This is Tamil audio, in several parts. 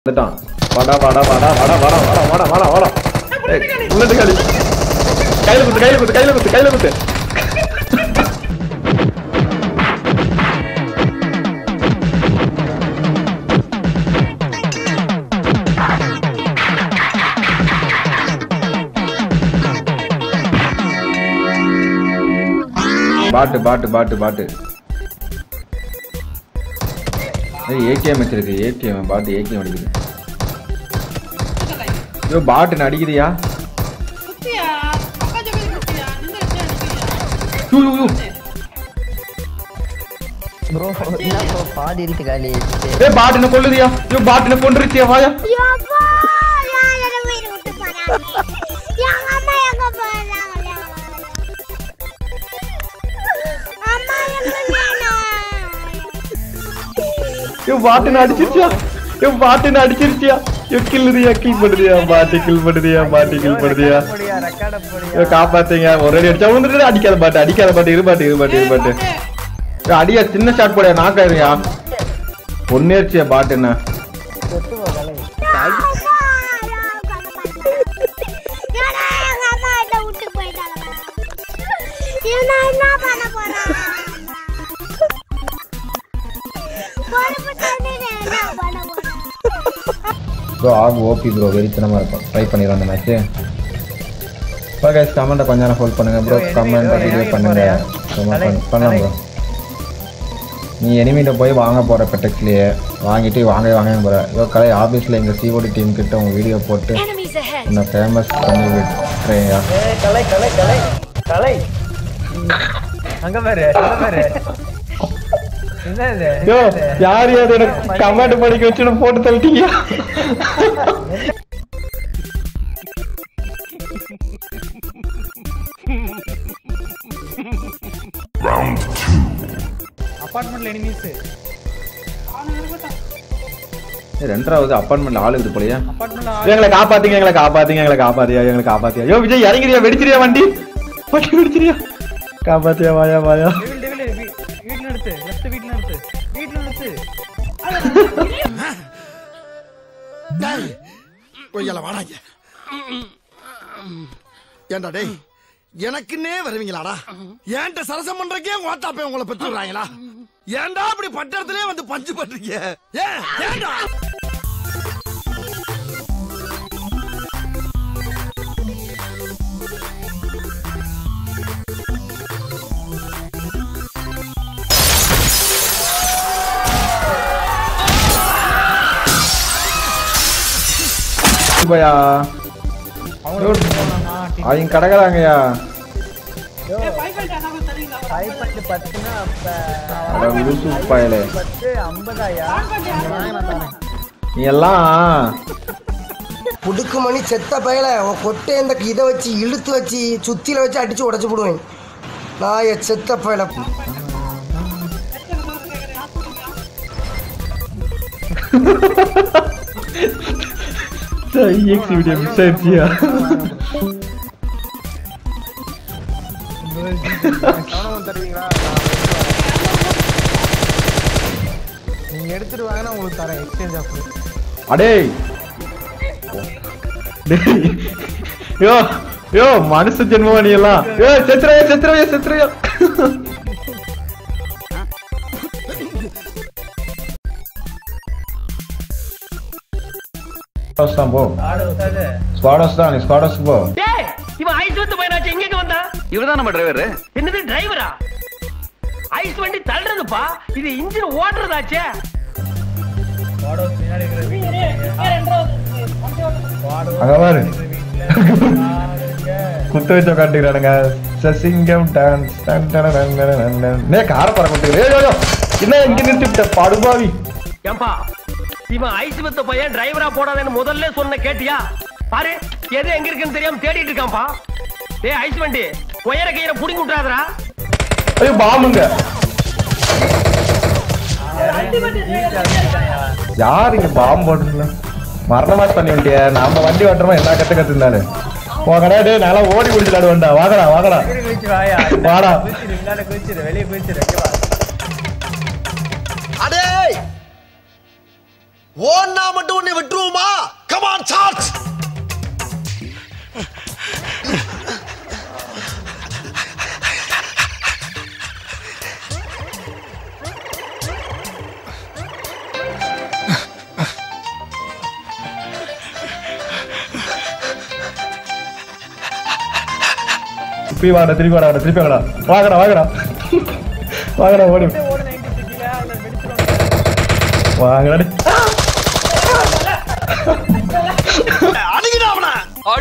வந்துட்டான் வாடா வாடா வாடா வாடா வாடா வாடா வாடா வாடா வாடா ஏய், உள்ளது காலி கையில குத்து கையில குத்து கையில குத்து கையில குத்து பாட்டு பாட்டு பாட்டு பாட்டு ஏய் ஏகேஎம் வச்சிருக்கு ஏகேஎம் பாட்டு ஏகேஎம் அடிக்குது ஐயோ பாட்டு அடிக்குதியா குத்தியா அக்கா ஜோதி குத்தியா இந்த இடத்துல அடிக்கிறியா யூ யூ யூ ப்ரோ என்ன ப்ரோ பாதி இருக்கு காலி ஏய் பாட்டு என்ன கொல்லுதியா ஐயோ பாட்டு என்ன கொன்றுச்சியா வாயா யப்பா யார வீடு விட்டு போறாங்க எங்க அம்மா எங்க போறாங்க அம்மா எங்க வேணும் ஐயோ பாட்டு அடிச்சிருச்சியா ஐயோ பாட்டு அடிச்சிருச்சியா ஐயோ கில்லுதியா கில் பண்ணுதியா பாட்டு கில் பண்ணுதியா பாட்டு கில் பண்ணுதியா ஐயோ காப்பாத்துங்க ஒரு அடி அடிச்சா வந்துட்டு அடிக்காத பாட்டு அடிக்காத பாட்டு இரு பாட்டு இரு பாட்டு இரு பாட்டு ஐயோ, அடியா சின்ன ஷாட் போடியா நாக்காயிருயா பொன்னேர்ச்சியா பாட்டு என்ன ஏன்னா எங்க அம்மா இதை விட்டு போயிட்டாங்க நான் என்ன பண்ண போறேன் பொறுப்பு தண்ணி என்ன பண்ண போறேன் ப்ரோ ஆகு ஓபி ப்ரோ வெறித்தனமா இருக்கும் ட்ரை பண்ணிடுறோம் அந்த மேட்ச் இப்போ கைஸ் கமெண்ட்டை கொஞ்ச நேரம் ஹோல்ட் பண்ணுங்க ப்ரோ கமெண்ட் வீடியோ பண்ணுங்க சும்மா பண்ண- பண்ணலாம் ப்ரோ நீ எனிமிட்ட போய் வாங்க போற பெட்டக்ஸ்லயே வாங்கிட்டு வாங்க வாங்க போற இதோ கலை ஆபீஸ்ல எங்க சிஓடி டீம் கிட்ட உங்க வீடியோ போட்டு உன்னை ஃபேமஸ் பண்ணி விட்டுறேயா ஏய் கலை கலை கலை கலை அங்க பாரு அங்க பாரு என்ன இது யோ யார் யார் எனக்கு கமெண்ட் படிக்க வச்சுன்னு போட்டு தள்ளிட்டீங்க அபார்ட்மெண்ட்ல எனிமீஸ் ரெண்டாவது அப்பார்ட்மெண்ட்ல ஆளு இருக்குது போலயா அபார்ட்மெண்ட்ல எங்களை காப்பாத்துங்க எங்களை காப்பாத்துங்க எங்களை காப்பாத்தியா எங்களை காப்பாத்தியா யோ விஜய் இறங்கிறியா வெடிச்சிரியா வண்டி வண்டி வெடிச்சிரியா காப்பாத்தியா வாயா வாயா டெவில் டெவில் வீட்ல நிறுத்து லெஃப்ட் வீட்ல நிறுத்து வீட்ல நிறுத்து கொய்யால வாடாங்க ஏண்டா டேய் எனக்குன்னே வருவீங்களாடா ஏன்ட்ட சரசம் பண்றக்கே ஓட்டாப்பே உங்களை பெற்றுறாங்களா ஏன்டா அப்படி பட்டத்திலே வந்து பஞ்சு பண்றீங்க ஏன் ஏன்டா போயா அவங்க கடகறாங்கயா ஏய் ஃபைவ் ஃபைவ் டானா தரீங்களா ஃபைவ் பாயிண்ட் பத்துனா அப்ப அட லூசு பயலே பத்து ஐம்பதாயா நீ எல்லாம் புடுக்குமணி செத்த பயல உன் கொட்டை இந்த இதை வச்சு இழுத்து வச்சு சுத்தில வச்சு அடிச்சு உடைச்சு போடுவேன் நான் என் செத்த பயல EXE வீடியோ மிஸ் ஆயிடுச்சியா கவனம் தருவீங்களா நீங்க எடுத்துட்டு வாங்கன்னா உங்களுக்கு தரேன் எக்ஸ்சேஞ்ச் ஆஃபர் அடேய் டேய். யோ யோ மனுஷ ஜென்மமா நீ எல்லாம் யோ செத்துறையா செத்துறையா செத்துறையா ஸ்குவாடோஸ் தான் போ ஸ்குவாடோஸ் தான் நீ ஸ்குவாடோஸ் போ டேய் இவன் ஐஸ் வந்து பையனாச்சு எங்க வந்தா இவர்தான் நம்ம டிரைவர் என்னது டிரைவரா ஐஸ் வண்டி தள்ளுறதுப்பா இது இன்ஜின் ஓட்டுறதாச்சே அங்க பாரு குத்து வச்ச காட்டுக்கிறானுங்க சசிங்கம் டான்ஸ் டன் டன் டன் டன் டன் டன். நே கார பற குத்துக்கிறேன் ஏய், ஏய், ஏய். என்ன இங்க நிறுத்திவிட்ட படுபாவி ஏம்பா இவன் ஐஸ் வித்த பையன் டிரைவரா போடாதேன்னு முதல்ல சொன்ன கேட்டியா பாரு எது எங்க இருக்குன்னு தெரியாம தேடிட்டு இருக்கான்பா டேய் ஐஸ் வண்டி உயர கயிற புடிங்கி விட்டுறாதடா ஐயோ பாம்புங்க யார் இங்க பாம்பு போட்டுல மரணமா பண்ணி விட்டிய நாம வண்டி ஓட்டுறோமா எல்லா கத்து கத்துனாரு போகடா டேய் நல்லா ஓடி குடிச்சு விளையாடுவேன்டா வாங்கடா வாங்கடா குதிச்சு வாயா வாடா குதிச்சிரு விளையாட குதிச்சிரு வெளியே குதிச்சிரு ஓகேவா அடே ஓன்னா மட்டும் உன்னை விட்டுருவோமா கமான் சார்ஜ் திருப்பி வாடா திருப்பி வாடா திருப்பி வாடா வாங்கடா வாங்கடா வாங்கடா ஓடி ஓடு நைன்டி சிட்டில அதுல வெடிச்சிருவாங்க வாங்கடா டேய். அணுகிடா அவனை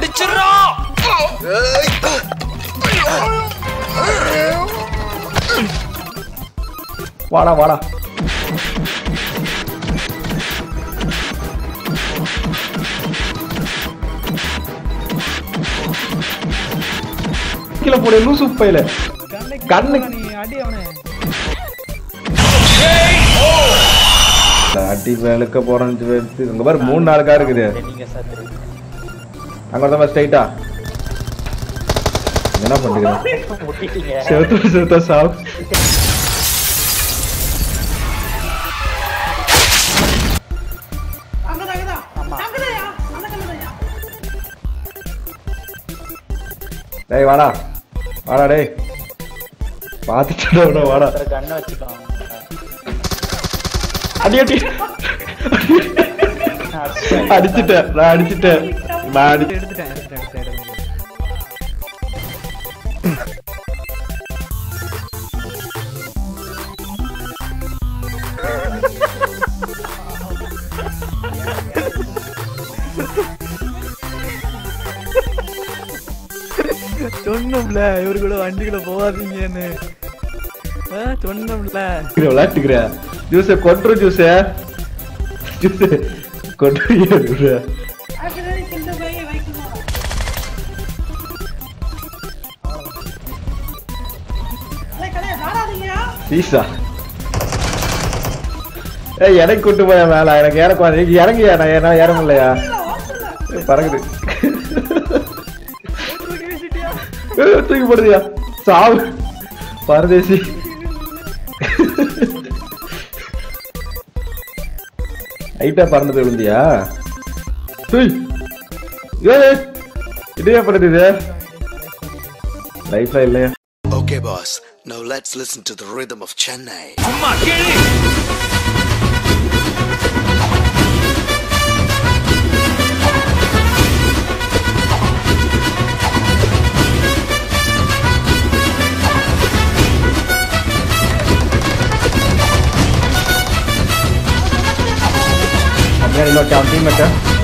வாடா வாடா கீழே போடு லூசு பையில கண்ணு நீ அடி அவனை அடி வேலுக்க போறேன்னு எடுத்து இங்க பாரு மூணு நாலு கார் இருக்குது நீங்க சார் அங்க ஒருத்தன் ஸ்ட்ரைட்டா என்ன பண்ணிக்கிறேன் முட்டிட்டீங்க செவத்து செவத்த சாவு அங்கதான் அங்கதான் அங்கதான்யா அந்த கல்லதான்யா டேய் வாடா வாடா டேய் பார்த்துட்டு வாடா ஒரு கண்ணை வச்சுக்கலாம் அடி அடி அடிச்சிட்டேன் நான் அடிச்சிட்டேன் நான் அடி எடுத்துட்டேன் எடுத்துட்டேன் எடுத்துட்டேன் எடுத்துட்டேன். சொன்னோம்ல இவரு கூட வண்டிக்குள்ள போகாதீங்கன்னு ஆ, சொன்னோம்ல விளையாட்டுக்கிற ஜூஸ கொன்று ஜூஸ ஜூஸ் கொன்று ஆக்சுவலி கிண்ட போய் வைக்கணும் அலே கலே நாடாதீங்க சீசா ஏய் எனக்கு கூட்டு போய மேல எனக்கு ஏற நீங்க இறங்கியா நான் ஏன்னா ஏற முடியலையா ஏய், பறக்குது ஏய், தூக்கி போடுதியா சாவு பரதேசி ஹைட்டா பறந்துட்டு விழுந்தியா ஏய் ஏய், இதையே படுது இது லைஃப்ல இல்லையா Okay, boss. Now let's listen to the rhythm of Chennai. அப்படியே இன்னொரு அவன் டீம்மேட்டு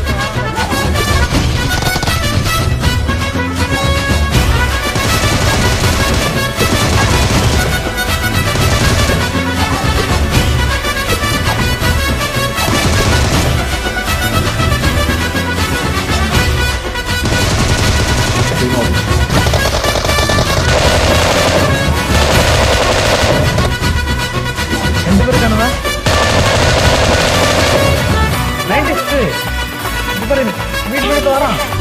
ரெண்டு பேரும் காணுவா நைன்டி பாரு வீட்டுக்கு வரான்